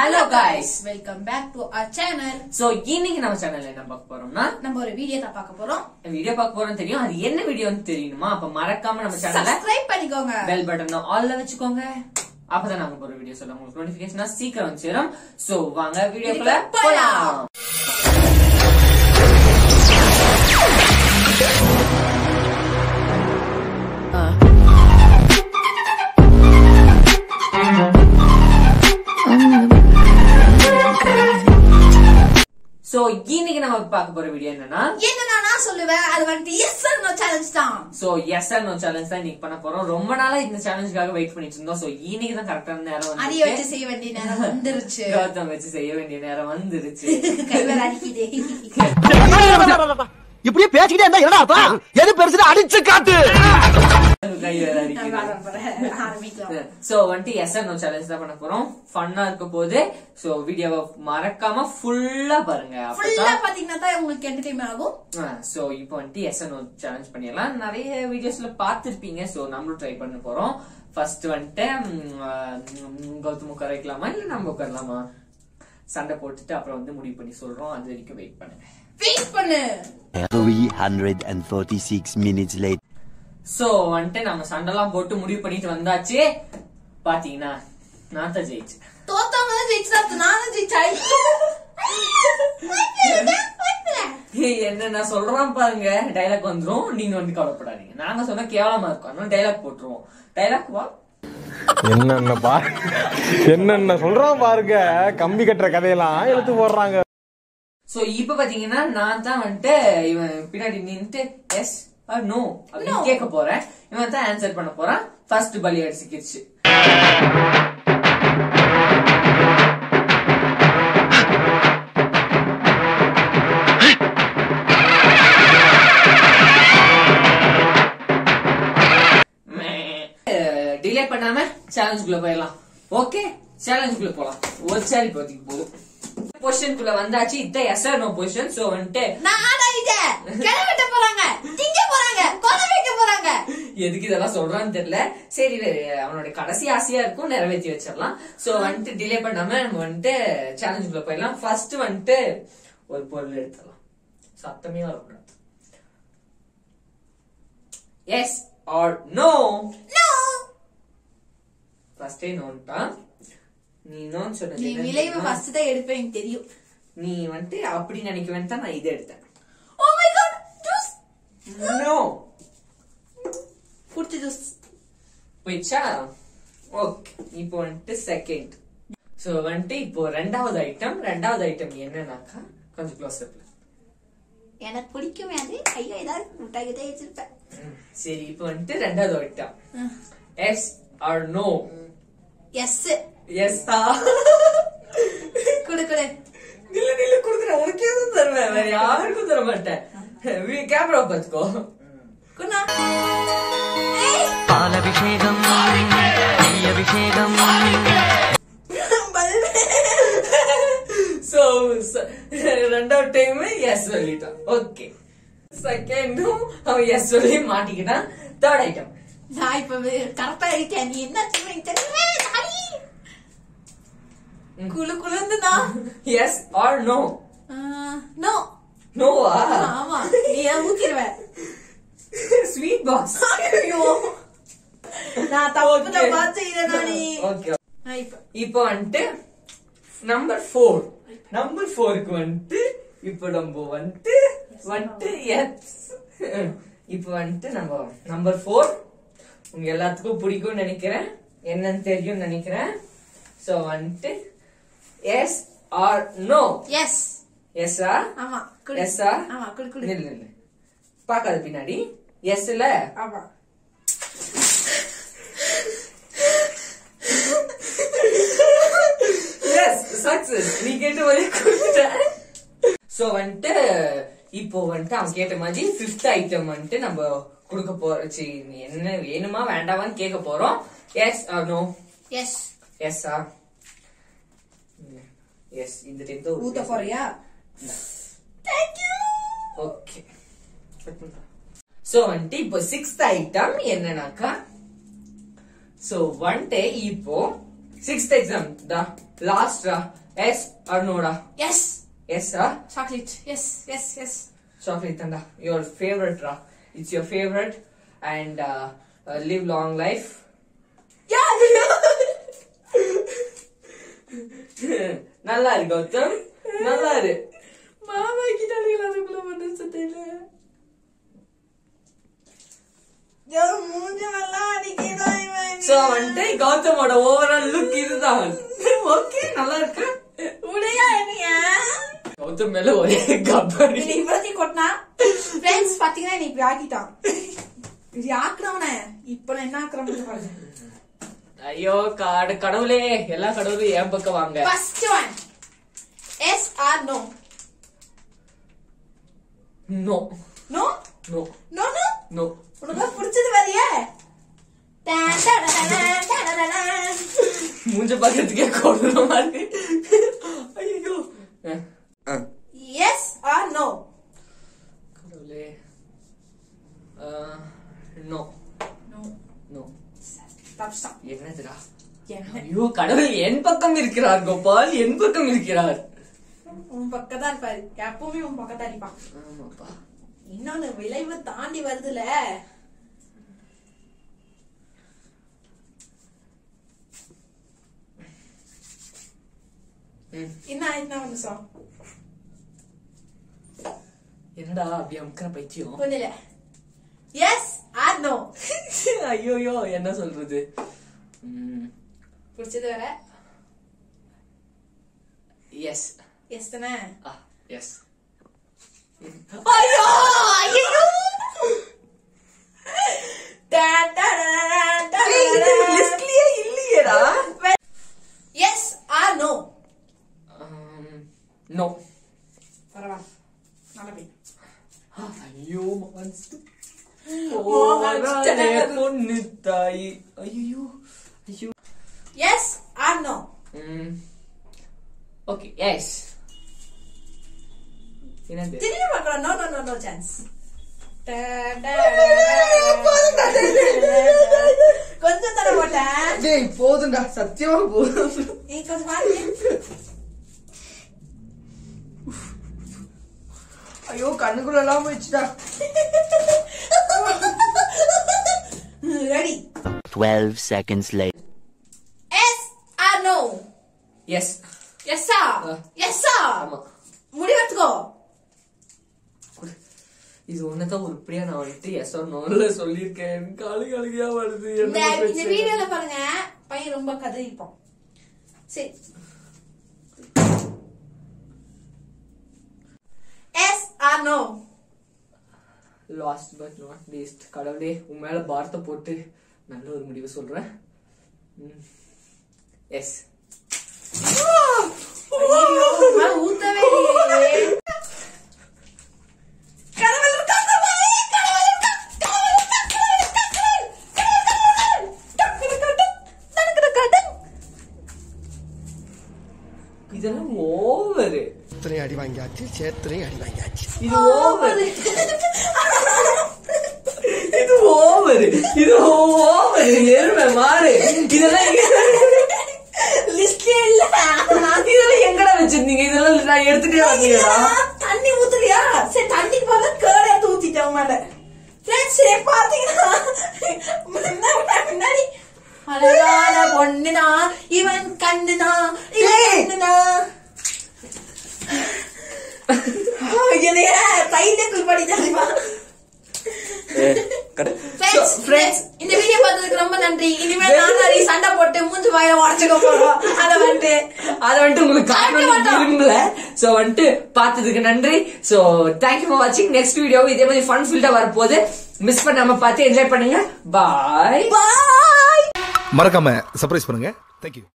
Hello guys welcome back to our channel so இன்னைக்கு நம்ம சேனல்ல என்ன பார்க்க போறோம்னா நம்ம ஒரு வீடியோ தான் பார்க்க போறோம் வீடியோ பார்க்க போறோம் தெரியும் அது என்ன வீடியோன்னு தெரியணுமா அப்ப மறக்காம நம்ம சேனல்ல சப்ஸ்கிரைப் பண்ணிக்கோங்க பெல் பட்டன் ஆல்ல வச்சுக்கோங்க அப்பதான் நாங்க ஒரு வீடியோ சொல்ல உங்களுக்கு நோட்டிபிகேஷனா சீக்கிரம் வந்து சேரும் சோ வாங்க வீடியோக்குள்ள இதுக்கு போலாம். போலாம் சோ இன்னைக்கு நம்ம பார்க்க போற வீடியோ என்னன்னா என்ன நான் சொல்லுவேன் அது வந்துட்டு எஸ் நோ சேலஞ்ச் தான் so yes or no challenge தான் இன்னைக்கு பண்ண போறோம் ரொம்ப நாளா இந்த சேலஞ்சுக்காக வெயிட் பண்ணிட்டு இருந்தோம் சோ இன்னைக்கு தான் கரெக்டான நேரம் அடிய வச்சு வந்துச்சு செய்ய வேண்டிய நேரம் வந்துருச்சு கௌதம் வச்சு செய்ய வேண்டிய நேரம் வந்துருச்சு கைவேல அடிக்குதே இப்படியே பேசிக்கிட்டே இருந்தா என்ன அர்த்தம் எது பெருசுன்னு அடிச்சு காட்டு கை வேற நான் அடிக்குது வர போறேன். ஆரம்பிக்கலாம் சோ வந்துட்டு எஸ் ஆர் நோ சேலஞ்ச் தான் பண்ண போறோம் ஃபன்னா இருக்க போது சோ வீடியோவை மறக்காம ஃபுல்லா பாருங்க ஃபுல்லா அப்பதான் பாத்தீங்கன்னா தான் உங்களுக்கு என்டர்டைன்மெண்ட் ஆகும் சோ இப்போ வந்துட்டு எஸ் நோ சேலஞ்ச் பண்ணிடலாம் நிறைய வீடியோஸ்ல பார்த்திருப்பீங்க சோ நம்மளும் ட்ரை பண்ண போறோம் ஃபர்ஸ்ட் வந்துட்டு ம், ஆ, ம், கௌதம் உட்கார வைக்கலாமா இல்ல நம்ம உட்காரலாமா சண்டை போட்டுட்டு அப்புறம் வந்து முடிவு பண்ணி சொல்றோம் அது வரைக்கும் வெயிட் பண்ணுங்க வெயிட் பண்ணு 346 minutes later. சோ வந்துட்டு நம்ம சண்டைலாம் போட்டு முடிவு பண்ணிட்டு வந்தாச்சு பாத்தீங்கன்னா நான் தான் ஜெயிச்சேன் தோத்தவங்க தான் ஜெயிச்சு நானும் ஜெயிச்சாய் ஏய், என்ன நான் சொல்றேன் பாருங்க டைலாக் வந்துரும் நீங்க வந்து கவலைப்படாதீங்க நாங்க சொன்னா கேவலமா இருக்கும் அதனால டைலாக் போட்டுருவோம் டைலாக் வா என்னென்ன பா என்னென்ன சொல்றான் பாருங்க கம்பி கட்டுற கதையெல்லாம் எடுத்து போடுறாங்க சோ இப்ப பாத்தீங்கன்னா நான் தான் வந்துட்டு இவன் பின்னாடி நின்னுட்டு எஸ் நோ அப்படின்னு கேட்க போறேன் இவன் தான் ஆன்சர் பண்ண போறான் ஃபர்ஸ்ட் பலி அடிச்சுக்கிடுச்சு டிலே பண்ணாம சேலஞ்சுக்குள்ள போயிடலாம் ஓகே சேலஞ்சுக்குள்ள போலாம் ஒரு சாரி இப்போதைக்கு போதும் பொசிஷனுக்குள்ள வந்தாச்சு இத்த எஸ் நோ பொசிஷன் சோ வந்துட்டு நான் ஆடாயிட்டேன் கிளம்பிட்ட போறாங்க திங்க போறாங்க கொலை வைக்க போறாங்க எதுக்கு இதெல்லாம் சொல்றான்னு தெரியல சரி இது அவனோட கடைசி ஆசையா இருக்கும் நிறைவேற்றி வச்சிடலாம் சோ வந்துட்டு டிலே பண்ணாம நம்ம வந்துட்டு சேலஞ்சுக்குள்ள போயிடலாம் ஃபர்ஸ்ட் வந்துட்டு ஒரு பொருள் எடுத்துடலாம் சத்தமே வரக்கூடாது எஸ் ஆர் நோ No. ஃபர்ஸ்டே நோன்ட்டான் நீ நோன்னு சொன்னது நீ என்னன்னு விளைவு தெரியுமா? ஃபர்ஸ்ட் தான் எடுப்பேன் எனக்கு தெரியும் நீ வந்துட்டு அப்படி நினைக்குவேன் தான் நான் இதை எடுத்தேன் oh my god juice no குடிச்ச ஜூஸ் போயிடுச்சா ஓகே இப்போ வந்துட்டு செகண்ட் சோ வந்துட்டு இப்போ ரெண்டாவது ஐட்டம் ரெண்டாவது ஐட்டம் என்னன்னாக்கா கொஞ்சம் க்ளோஸ் அப்ல எனக்கு பிடிக்குமே அது ஐயோ ஏதாவது முட்டாய் கிட்டே வச்சிருப்பேன் சரி இப்போ வந்துட்டு ரெண்டாவது item yes or no yes yes தா குடு குடு நில்ல நில்ல குடுக்குறேன் உனக்கே தான் தருவேன் வேற யாருக்கும் தர மாட்டேன் கேமரா பாத்துக்கோ குண்ணா பாலபிஷேகம் அபிஷேகம் சோ ரெண்டாவது டைம் எஸ் சொல்லிட்டான் ஓகே செகண்டும் அவன் எஸ் சொல்லி மாட்டிக்கிட்டான் தேர்ட் ஐட்டம் நான் இப்ப கரெக்டா இருக்கேன் நீ என்ன சொல்றீங்க தெரியுமே தாடி. குளு குளுந்து நான் எஸ் ஆர் நோ நோ நோவா ஆமா நீ ஏன் ஊத்திடுவேன் ஸ்வீட் பாக்ஸ் ஐயோ நான் தப்பு தப்பா செய்யறேன் நானே ஓகே நான் இப்ப இப்போ வந்துட்டு நம்பர் ஃபோர் நம்பர் ஃபோருக்கு வந்துட்டு இப்போ நம்ம வந்துட்டு வந்துட்டு எஸ் இப்போ வந்துட்டு நம்ம நம்பர் ஃபோர் உங்க எல்லாத்துக்கும் பிடிக்கும்னு நினைக்கிறேன் என்னன்னு தெரியும்னு நினைக்கிறேன் சோ வந்துட்டு எஸ் ஆர் நோ எஸ் எஸ்ஸா ஆமா குடு எஸ்ஸா ஆமா குடு குடு இல்ல இல்ல பாக்காத பின்னாடி எஸ்ல ஆமா எஸ் சக்சஸ் நீ கேட்ட மாதிரி கொடுத்துட்டேன் சோ வந்துட்டு இப்போ வந்துட்டு அவன் கேட்ட மாதிரி ஃபிஃப்த் ஐட்டம் வந்துட்டு நம்ம கொடுக்க போறோம் சரி நீ என்ன வேணுமா வேண்டாமான்னு கேட்க போறோம் yes or no yes yes ஆ எஸ் இந்த டைம் தான் ஊத்த போறியா தேங்க்யூ ஓகே சோ வந்துட்டு இப்போ சிக்ஸ்த் ஐட்டம் என்னன்னாக்கா சோ வந்துட்டு இப்போ சிக்ஸ்த் எக்ஸாம் டா லாஸ்ட் டா எஸ் ஆர் நோடா எஸ் எஸ் ஆ chocolate yes yes yes chocolate tanda your favorite ra it's your favorite and uh, uh, live long life யா நல்லா இரு கௌதம் நல்லா இரு மாமா கிட்ட அதுக்குள்ள மனசு தெரியல மூஞ்ச நல்லா அடிக்கிறான் இவன் சோ வந்துட்டு கௌதமோட ஓவரால் லுக் இதுதான் ஓகே நல்லா இருக்கு உடையா என்னைய கௌதம் மேல ஒரே கப்பரி நீ இவ்வளத்தையும் கொட்டினா ஃப்ரெண்ட்ஸ் பாத்தீங்கன்னா நீ இப்படி ஆக்கிட்டான் இப்படி ஆக்குறவன இப்ப நான் என்ன ஆக்குறேன் பாருங்க ஐயோ காடு கடவுளே எல்லா கடவுளும் என் பக்கம் வாங்க first one yes or no no no no no no no உனக்கு பிடிச்சது வரியே டான் டான் டான் டான் டான் டான். மூஞ்ச பாக்கிறதுக்கே கொடூரமா இருக்கு ஐயோ எஸ் ஆர் நோ கடவுளே நோ நோ நோ தப்ஸ்டான் என்னதுடா என்ன ஐயோ கடவுள் என் பக்கம் இருக்கிறார் கோபால் என் பக்கம் இருக்கிறார் உன் பக்கம் தான் இருப்பாரு எப்பவுமே உன் பக்கம் தான் இருப்பான் ஆமாப்பா இன்னொன்னு விளைவு தாண்டி வருதுல ம். என்ன என்ன நிமிஷம் என்னடா அப்படி அமுக்கிற பைத்தியம் ஒண்ணு இல்ல எஸ் ஆர் நோ ஐயோயோ என்ன சொல்றது பிடிச்சது வேற எஸ் எஸ் தானே ஆ எஸ் ஐயோ ஐயோ டான் டான் டான் டான் டான். லிஸ்ட்லயே இல்லையேடா எஸ் ஆர் நோ நோ பரவாயில்ல நல்ல பையன் ஐயோ மனசு மனசு. பொண்ணு தாயி ஐயோ ஐயோ yes or no okay yes என்னது திரும்பி பார்க்கலாம் no no no no chance கொஞ்சம் தர மாட்டேன் டேய் போதும்டா சத்தியமா போதும் நீ கொஞ்சம் பாருங்க ஐயோ கண்ணுக்குள்ள எல்லாம் போயிடுச்சுடா ready 12 seconds later. Yes or no yes எஸ்ஸா ஆ. எஸ்ஸா ஆமா முடிவெடுத்துக்கோ இது ஒண்ணுதான் உருப்படியா நான் வந்துட்டு எஸ் ஒரு நோன்ல சொல்லியிருக்கேன் காலு காலுகையா வருது இந்த என்ன இந்த பிரச்சனை? வீடியோல பாருங்க பையன் ரொம்ப கதறிப்பான் சரி yes or no last but not least கடவுளே உன் மேல பாரத்தை போட்டு நல்ல ஒரு முடிவு சொல்றேன் எஸ் ஊத்தவே இல்லையே. கடவுள் இருக்கான், கடவுளே, கடவுள் இருக்கான், கடவுள் இருக்கான், கடவுள் இருக்கான், கடவுள் இருக்கான், கடவுள் இருக்கான். டக்கு, டக்கு, டக்கு, டக்கு. இதெல்லாம் ஓவரு சேத்திரையும் அடி வாங்கியாச்சு சேத்திரையும் அடி வாங்கியாச்சு இது ஓவர் இது ஓவர் இது ஓவர் எருமை மாறு இதெல்லாம் லிஸ்ட்லயே இல்ல இதெல்லாம் எங்கடா வச்சிருந்தீங்க இதெல்லாம் நான் எடுத்துட்டே வந்தீங்களா தண்ணி ஊத்துறியா சரி தண்ணி போல கேட எடுத்து ஊத்திட்டேன் மேல ஃப்ரெண்ட்ஸ் பாத்தீங்கன்னா முன்ன- முன்னாடி அழகான பொண்ணுனா இவன் கண்ணுனா இவன் கண்ணுனா என்னைய தைரியத்தில் படி தெரியுமா ஃப்ரெண்ட்ஸ் ஃப்ரெண்ட்ஸ் இந்த வீடியோ பார்த்ததுக்கு ரொம்ப நன்றி இனிமேல் நானாரி சண்டை போட்டு மூஞ்சி வாய உடச்சுக்க போறோம் அத வந்துட்டு அத வந்துட்டு உங்களுக்கு காட்ட காட்டணும்னு மாட்டோம். விரும்பல சோ வந்துட்டு பார்த்ததுக்கு நன்றி சோ தேங்க்யூ ஃபார் வாட்சிங் நெக்ஸ்ட் வீடியோ இதே மாதிரி ஃபன் ஃபீல்டா வரப்போகுது மிஸ் பண்ணாம பார்த்து என்ஜாய் பண்ணுங்க பாய் பாய் மறக்காம சர்ப்ரைஸ் பண்ணுங்க தேங்க்யூ